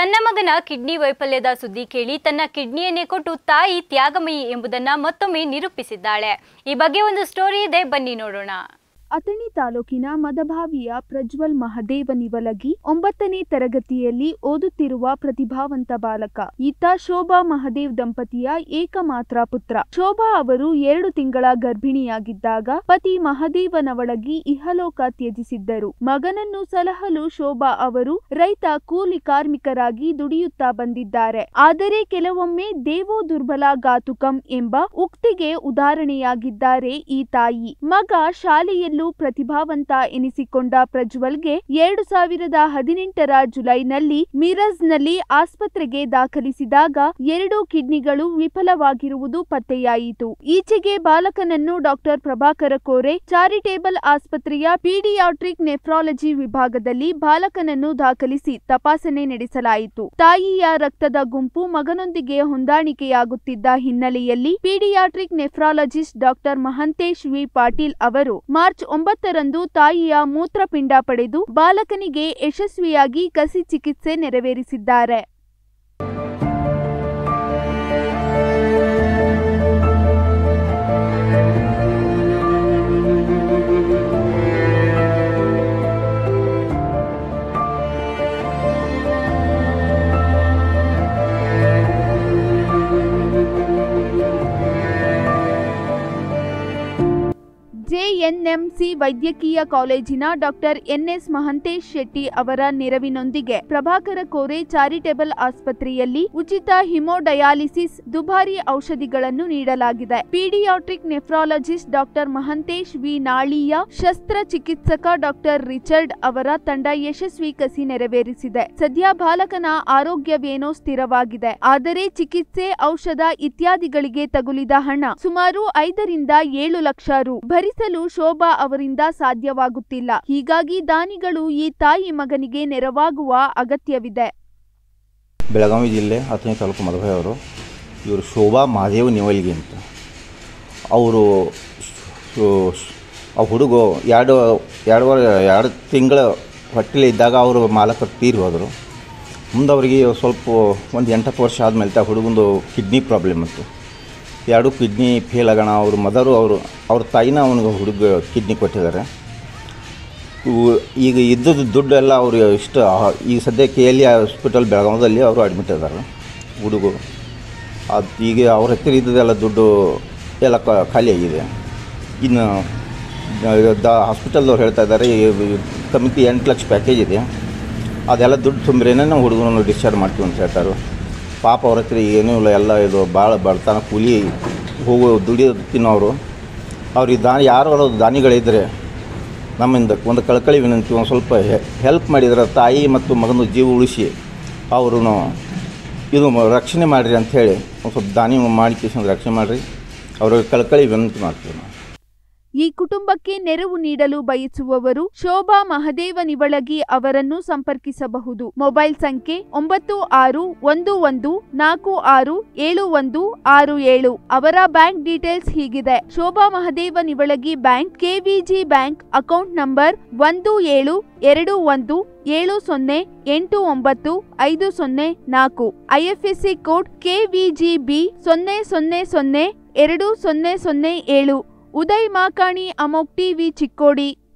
ತನ್ನ ಮಗನ ಕಿಡ್ನಿ ವೈಫಲ್ಯದ ಸುದ್ದಿ ಕೇಳಿ ತನ್ನ ಕಿಡ್ನಿಯನ್ನೇ ಕೊಟ್ಟು ತಾಯಿ ತ್ಯಾಗಮಯಿ ಎಂಬುದನ್ನ ಮತ್ತೊಮ್ಮೆ ನಿರೂಪಿಸಿದ್ದಾಳೆ ಈ ಬಗ್ಗೆ ಒಂದು ಸ್ಟೋರಿ ಇದೆ ಬನ್ನಿ ನೋಡೋಣ ಅಥಣಿ ತಾಲೂಕಿನ ಮದಭಾವಿಯ ಪ್ರಜ್ವಲ್ ಮಹದೇವ ನಿವಲಗಿ ಒಂಬತ್ತನೇ ತರಗತಿಯಲ್ಲಿ ಓದುತ್ತಿರುವ ಪ್ರತಿಭಾವಂತ ಬಾಲಕ ಈತ ಶೋಭಾ ಮಹದೇವ್ ದಂಪತಿಯ ಏಕಮಾತ್ರ ಪುತ್ರ ಶೋಭಾ ಅವರು ಎರಡು ತಿಂಗಳ ಗರ್ಭಿಣಿಯಾಗಿದ್ದಾಗ ಪತಿ ಮಹದೇವನವಳಗಿ ಇಹಲೋಕ ತ್ಯಜಿಸಿದ್ದರು ಮಗನನ್ನು ಸಲಹಲು ಶೋಭಾ ಅವರು ರೈತ ಕೂಲಿ ಕಾರ್ಮಿಕರಾಗಿ ದುಡಿಯುತ್ತಾ ಬಂದಿದ್ದಾರೆ ಆದರೆ ಕೆಲವೊಮ್ಮೆ ದೇವೋ ದುರ್ಬಲ ಗಾತುಕಂ ಎಂಬ ಉಕ್ತಿಗೆ ಉದಾಹರಣೆಯಾಗಿದ್ದಾರೆ ಈ ತಾಯಿ ಮಗ ಶಾಲೆಯಲ್ಲೂ ಪ್ರತಿಭಾವಂತ ಎನಿಸಿಕೊಂಡ ಪ್ರಜ್ವಲ್ಗೆ ಎರಡು ಸಾವಿರದ ಹದಿನೆಂಟರ ಜುಲೈನಲ್ಲಿ ಮಿರಜ್ನಲ್ಲಿ ಆಸ್ಪತ್ರೆಗೆ ದಾಖಲಿಸಿದಾಗ ಎರಡು ಕಿಡ್ನಿಗಳು ವಿಫಲವಾಗಿರುವುದು ಪತ್ತೆಯಾಯಿತು ಈಚೆಗೆ ಬಾಲಕನನ್ನು ಡಾಕ್ಟರ್ ಪ್ರಭಾಕರ ಕೋರೆ ಚಾರಿಟೇಬಲ್ ಆಸ್ಪತ್ರೆಯ ಪೀಡಿಯಾಟ್ರಿಕ್ ನೆಫ್ರಾಲಜಿ ವಿಭಾಗದಲ್ಲಿ ಬಾಲಕನನ್ನು ದಾಖಲಿಸಿ ತಪಾಸಣೆ ನಡೆಸಲಾಯಿತು ತಾಯಿಯ ರಕ್ತದ ಗುಂಪು ಮಗನೊಂದಿಗೆ ಹೊಂದಾಣಿಕೆಯಾಗುತ್ತಿದ್ದ ಹಿನ್ನೆಲೆಯಲ್ಲಿ pediatric nephrologist doctor Mahantesh V Patil ಅವರು ಮಾರ್ಚ್ ಒಂಬತ್ತರಂದು ತಾಯಿಯ ಮೂತ್ರಪಿಂಡ ಪಡೆದು ಬಾಲಕನಿಗೆ ಯಶಸ್ವಿಯಾಗಿ ಕಸಿ ಚಿಕಿತ್ಸೆ ನೆರವೇರಿಸಿದ್ದಾರೆ ಜೆಎನ್ಎಂಸಿ ವೈದ್ಯಕೀಯ ಕಾಲೇಜಿನ ಡಾಕ್ಟರ್ ಎನ್ಎಸ್ ಮಹಂತೇಶ್ ಶೆಟ್ಟಿ ಅವರ ನೆರವಿನೊಂದಿಗೆ ಪ್ರಭಾಕರ ಕೋರೆ ಚಾರಿಟೇಬಲ್ ಆಸ್ಪತ್ರೆಯಲ್ಲಿ ಉಚಿತ ಹಿಮೋಡಯಾಲಿಸಿಸ್ ದುಬಾರಿ ಔಷಧಿಗಳನ್ನು ನೀಡಲಾಗಿದೆ pediatric nephrologist doctor Mahantesh V ನಾಳೀಯ ಶಸ್ತ್ರಚಿಕಿತ್ಸಕ ಡಾಕ್ಟರ್ ರಿಚರ್ಡ್ ಅವರ ತಂಡ ಯಶಸ್ವಿ ಕಸಿ ನೆರವೇರಿಸಿದೆ ಸದ್ಯ ಬಾಲಕನ ಆರೋಗ್ಯವೇನೋ ಸ್ಥಿರವಾಗಿದೆ ಆದರೆ ಚಿಕಿತ್ಸೆ ಔಷಧ ಇತ್ಯಾದಿಗಳಿಗೆ ತಗುಲಿದ ಹಣ ಸುಮಾರು ಐದರಿಂದ ಏಳು ಲಕ್ಷ ರು ಭರಿಸಲು ಶೋಭಾ ಅವರಿಂದ ಸಾಧ್ಯವಾಗುತ್ತಿಲ್ಲ ಹೀಗಾಗಿ ದಾನಿಗಳು ಈ ತಾಯಿ ಮಗನಿಗೆ ನೆರವಾಗುವ ಅಗತ್ಯವಿದೆ ಬೆಳಗಾವಿ ಜಿಲ್ಲೆ ಅಥಣಿ ತಾಲೂಕು ಮಧುಬಾಯಿ ಅವರು ಇವರು ಶೋಭಾ ಮಹಾದೇವ್ ನಿವಲ್ಗಿ ಅಂತ ಅವರು ಆ ಹುಡುಗ ಎರಡು ಎರಡುವರೆ ಎರಡು ತಿಂಗಳ ಹೊಟ್ಟೆಲಿ ಇದ್ದಾಗ ಅವರು ಮಾಲಕರು ತೀರಿ ಹೋದರು ಮುಂದೆ ಅವರಿಗೆ ಸ್ವಲ್ಪ ಒಂದು ಎಂಟತ್ತು ವರ್ಷ ಆದಮೇಲೆ ಆ ಹುಡುಗಂದು ಕಿಡ್ನಿ ಪ್ರಾಬ್ಲಮ್ ಇತ್ತು ಎರಡು ಕಿಡ್ನಿ ಫೇಲ್ ಆಗೋಣ ಅವ್ರ ಮದರು ಅವರು ಅವ್ರ ತಾಯಿನ ಅವನಿಗೆ ಹುಡುಗ ಕಿಡ್ನಿ ಕೊಟ್ಟಿದ್ದಾರೆ ಇವು- ಈಗ ಇದ್ದದ್ದು ದುಡ್ಡು ಎಲ್ಲ ಅವರು ಇಷ್ಟು ಆ- ಈಗ ಸದ್ಯ ಕೆ ಎಲ್ ಇ ಹಾಸ್ಪಿಟಲ್ ಬೆಳಗಾವದಲ್ಲಿ ಅವರು ಅಡ್ಮಿಟ್ ಇದ್ದಾರೆ ಹುಡುಗರು ಅದು ಈಗ ಅವ್ರ ಹತ್ತಿರ ಇದ್ದದೆಲ್ಲ ದುಡ್ಡು ಎಲ್ಲ ಕ- ಖಾಲಿ ಆಗಿದೆ ಇನ್ನು ದ ಹಾಸ್ಪಿಟಲ್ದವ್ರು ಹೇಳ್ತಾ ಇದ್ದಾರೆ ಕಮಿಟಿ ಎಂಟು ಲಕ್ಷ ಪ್ಯಾಕೇಜ್ ಇದೆ ಅದೆಲ್ಲ ದುಡ್ಡು ತುಂಬ್ರೇನೆ ನಾವು ಹುಡುಗನನ್ನು ಡಿಸ್ಚಾರ್ಜ್ ಮಾಡ್ತೀವಿ ಅಂತ ಹೇಳ್ತಾರೆ ಪಾಪ ಅವ್ರ ಹತ್ರ ಏನೂ ಇಲ್ಲ ಎಲ್ಲ ಇದು ಭಾಳ ಬಡತನ ಕೂಲಿ ಹೋಗೋ ದುಡಿಯೋ ತಿನ್ನೋರು ಅವ್ರಿಗೆ ದಾನಿ ಯಾರು ದಾನಿಗಳಿದ್ದರೆ ನಮ್ಮಿಂದ ಒಂದು ಕಳಕಳಿ ವಿನಂತಿ ಒಂದು ಸ್ವಲ್ಪ ಹೆಲ್ಪ್ ಮಾಡಿದ್ರೆ ತಾಯಿ ಮತ್ತು ಮಗನ ಜೀವ ಉಳಿಸಿ ಅವರು ಇದು ಮ- ರಕ್ಷಣೆ ಮಾಡಿರಿ ಅಂಥೇಳಿ ಒಂದು ಸ್ವಲ್ಪ ದಾನಿ ಮಾಡಿ ಕಿಶನ್ ರಕ್ಷಣೆ ಮಾಡಿರಿ ಅವ್ರಿಗೆ ಕಳಕಳಿ ವಿನಂತಿ ಮಾಡ್ತೀವಿ ನಾವು ಈ ಕುಟುಂಬಕ್ಕೆ ನೆರವು ನೀಡಲು ಬಯಸುವವರು ಶೋಭಾ ಮಹದೇವ ನಿವಳಗಿ ಅವರನ್ನು ಸಂಪರ್ಕಿಸಬಹುದು ಮೊಬೈಲ್ ಸಂಖ್ಯೆ ಒಂಬತ್ತು ಆರು ಒಂದು ಒಂದು ನಾಲ್ಕು ಆರು ಏಳು ಒಂದು ಆರು ಏಳು ಅವರ ಬ್ಯಾಂಕ್ ಡೀಟೇಲ್ಸ್ ಹೀಗಿದೆ Shobha Mahadeva Nivalagi bank KVG bank account number ಒಂದು ಏಳು ಎರಡು ಒಂದು ಏಳು ಸೊನ್ನೆ ಎಂಟು ಒಂಬತ್ತು ಐದು ಸೊನ್ನೆ ನಾಲ್ಕು ಐಎಫ್ಎಸ್ಸಿ ಕೋಡ್ ಕೆವಿಜಿ ಬಿ ಸೊನ್ನೆ ಸೊನ್ನೆ ಸೊನ್ನೆ ಎರಡು ಸೊನ್ನೆ ಸೊನ್ನೆ ಏಳು ಉದಯ್ ಮಾಕಾಣಿ ಅಮೋಕ್ ಟಿವಿ ಚಿಕ್ಕೋಡಿ